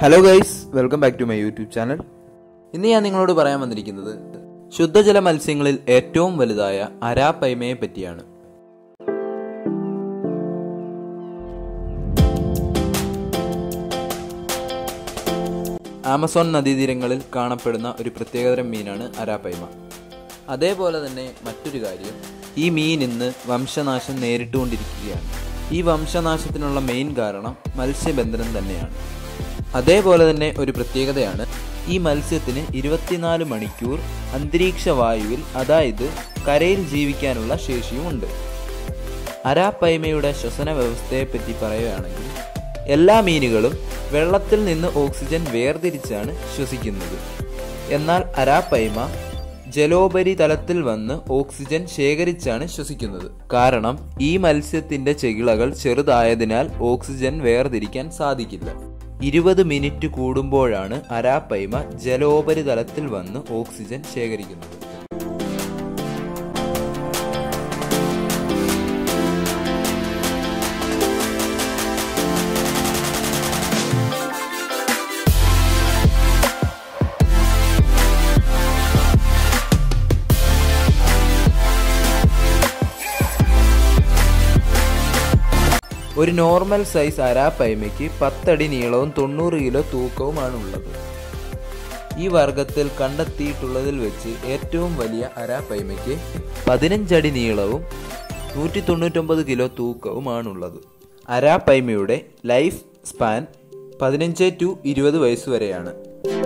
hello guys welcome back to my YouTube channel ഇന്ന് ഞാൻ നിങ്ങളോട് പറയാൻ വന്നിരിക്കുന്നത് ശുദ്ധജല മത്സ്യങ്ങളിൽ ഏറ്റവും വലുതായ അരാപ്പൈമയെ പറ്റിയാണ് ആമസോൺ നദീതീരങ്ങളിൽ കാണപ്പെടുന്ന ഒരു പ്രത്യേകതരം മീനാണ് അരാപ്പൈമ അതേപോലെ തന്നെ മറ്റൊരു കാര്യം ഈ മീൻ ഇന്ന് വംശനാശം നേരിട്ടുകൊണ്ടിരിക്കുകയാണ് ഈ വംശനാശത്തിനുള്ള മെയിൻ കാരണം മത്സ്യബന്ധനം തന്നെയാണ് അതേപോലെ തന്നെ ഒരു പ്രത്യേകതയാണ് ഈ മത്സ്യത്തിന് ഇരുപത്തിനാല് മണിക്കൂർ അന്തരീക്ഷ വായുവിൽ അതായത് കരയിൽ ജീവിക്കാനുള്ള ശേഷിയുമുണ്ട് അരാപ്പൈമയുടെ ശ്വസന വ്യവസ്ഥയെപ്പറ്റി പറയുകയാണെങ്കിൽ എല്ലാ മീനുകളും വെള്ളത്തിൽ നിന്ന് ഓക്സിജൻ വേർതിരിച്ചാണ് ശ്വസിക്കുന്നത് എന്നാൽ അരാപ്പൈമ ജലോപരിതലത്തിൽ വന്ന് ഓക്സിജൻ ശേഖരിച്ചാണ് ശ്വസിക്കുന്നത് കാരണം ഈ മത്സ്യത്തിന്റെ ചെകിളകൾ ചെറുതായതിനാൽ ഓക്സിജൻ വേർതിരിക്കാൻ സാധിക്കില്ല ഇരുപത് മിനിറ്റ് കൂടുമ്പോഴാണ് അരാപ്പൈമ ജലോപരിതലത്തിൽ വന്ന് ഓക്സിജൻ ശേഖരിക്കുന്നത് ഒരു നോർമൽ സൈസ് അരാപ്പൈമയ്ക്ക് പത്തടി നീളവും തൊണ്ണൂറ് കിലോ തൂക്കവുമാണ് ഉള്ളത് ഈ വർഗത്തിൽ കണ്ടെത്തിയിട്ടുള്ളതിൽ വെച്ച് ഏറ്റവും വലിയ അരാപ്പൈമയ്ക്ക് പതിനഞ്ചടി നീളവും നൂറ്റി തൊണ്ണൂറ്റൊമ്പത് കിലോ തൂക്കവുമാണുള്ളത് അരാപ്പൈമയുടെ ലൈഫ് സ്പാൻ പതിനഞ്ച് ടു ഇരുപത് വയസ്സ് വരെയാണ്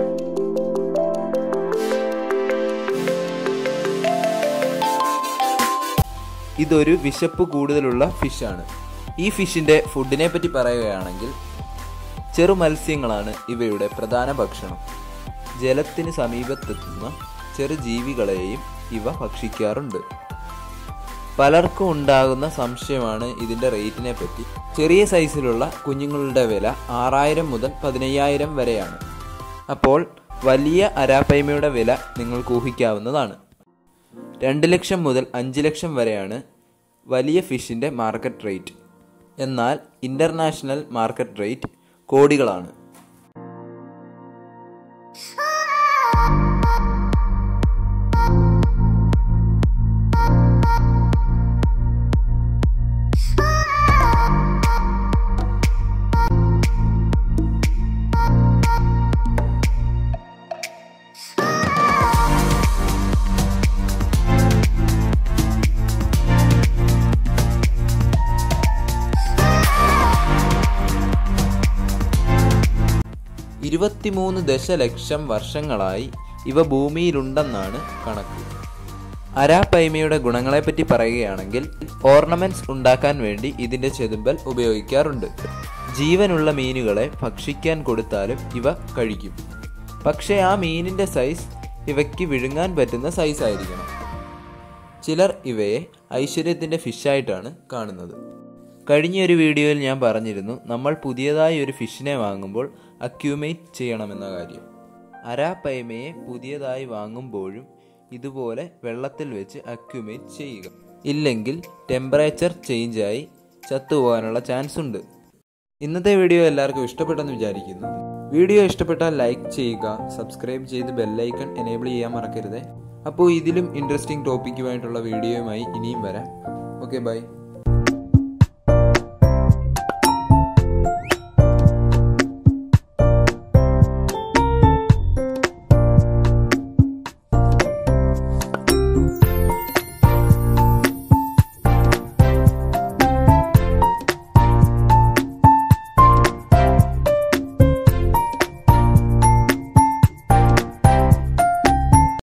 ഇതൊരു വിശപ്പ് കൂടുതലുള്ള ഫിഷാണ് ഈ ഫിഷിന്റെ ഫുഡിനെ പറ്റി പറയുകയാണെങ്കിൽ ചെറു മത്സ്യങ്ങളാണ് ഇവയുടെ പ്രധാന ഭക്ഷണം ജലത്തിന് സമീപത്തെത്തുന്ന ചെറു ജീവികളെയും ഇവ ഭക്ഷിക്കാറുണ്ട് പലർക്കും ഉണ്ടാകുന്ന സംശയമാണ് ഇതിന്റെ റേറ്റിനെ പറ്റി ചെറിയ സൈസിലുള്ള കുഞ്ഞുങ്ങളുടെ വില ആറായിരം മുതൽ പതിനയ്യായിരം വരെയാണ് അപ്പോൾ വലിയ അരാപ്പൈമയുടെ വില നിങ്ങൾക്ക് ഊഹിക്കാവുന്നതാണ് രണ്ട് ലക്ഷം മുതൽ അഞ്ച് ലക്ഷം വരെയാണ് വലിയ ഫിഷിൻ്റെ മാർക്കറ്റ് റേറ്റ് എന്നാൽ ഇൻ്റർനാഷണൽ മാർക്കറ്റ് റേറ്റ് കോടികളാണ് ഇരുപത്തിമൂന്ന് ദശലക്ഷം വർഷങ്ങളായി ഇവ ഭൂമിയിലുണ്ടെന്നാണ് കണക്ക് അരാപ്പൈമയുടെ ഗുണങ്ങളെപ്പറ്റി പറയുകയാണെങ്കിൽ ഓർണമെന്റ്സ് ഉണ്ടാക്കാൻ വേണ്ടി ഇതിന്റെ ചെതുമ്പൽ ഉപയോഗിക്കാറുണ്ട് ജീവനുള്ള മീനുകളെ ഭക്ഷിക്കാൻ കൊടുത്താലും ഇവ കഴിക്കും പക്ഷേ ആ മീനിന്റെ സൈസ് ഇവയ്ക്ക് വിഴുങ്ങാൻ പറ്റുന്ന സൈസ് ആയിരിക്കണം ചിലർ ഇവയെ ഐശ്വര്യത്തിന്റെ ഫിഷായിട്ടാണ് കാണുന്നത് കഴിഞ്ഞ ഒരു വീഡിയോയിൽ ഞാൻ പറഞ്ഞിരുന്നു നമ്മൾ പുതിയതായി ഒരു ഫിഷിനെ വാങ്ങുമ്പോൾ അക്യൂമേറ്റ് ചെയ്യണമെന്ന കാര്യം അരാപ്പൈമയെ പുതിയതായി വാങ്ങുമ്പോഴും ഇതുപോലെ വെള്ളത്തിൽ വെച്ച് അക്യൂമേറ്റ് ചെയ്യുക ഇല്ലെങ്കിൽ ടെമ്പറേച്ചർ ചേഞ്ചായി ചത്തുപോകാനുള്ള ചാൻസ് ഉണ്ട് ഇന്നത്തെ വീഡിയോ എല്ലാവർക്കും ഇഷ്ടപ്പെട്ടെന്ന് വിചാരിക്കുന്നു വീഡിയോ ഇഷ്ടപ്പെട്ടാൽ ലൈക്ക് ചെയ്യുക സബ്സ്ക്രൈബ് ചെയ്ത് ബെല്ലൈക്കൺ എനേബിൾ ചെയ്യാൻ മറക്കരുത് അപ്പോൾ ഇതിലും ഇൻട്രസ്റ്റിംഗ് ടോപ്പിക്കുമായിട്ടുള്ള വീഡിയോയുമായി ഇനിയും വരാം ഓക്കെ ബൈ